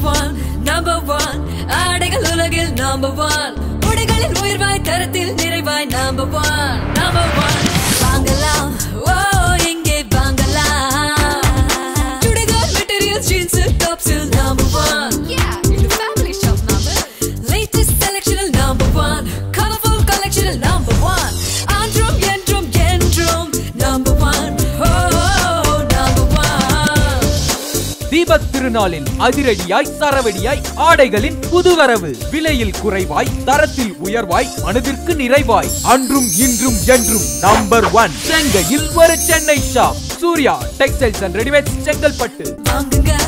one number one ஆடைகள் உலகில் number one உடைகளில் உயர்வாய் தரத்தில் நிறைவாய் நம்பர் ஒன் நம்பர் ஒன் வாங்கலாம் ஓ எங்கே வாங்கலாம் சுடிதார் மெட்டீரியல் ஜீன்ஸ் டாப்ஸில் நம்பர் ஒன் இந்த ஃபேமிலி ஷாப் நம்பர் லேட்டஸ்ட் செலக்ஷனில் நம்பர் ஒன் கலர்ஃபுல் கலெக்ஷனில் நம்பர் ஒன் ஆன்றும் என்றும் என்றும் நம்பர் ஒன் ஓ நம்பர் ஒன் தீபத் திருநாளில் அதிரடியாய் சரவெடியாய் ஆடைகளின் புதுவரவு விலையில் குறைவாய் தரத்தில் உயர்வாய் மனதிற்கு நிறைவாய் அன்றும் இன்றும் என்றும் நம்பர் ஒன் செங்கையில் ஒரு Chennai shop Surya textiles and readymades Chengalpattu வாங்குங்க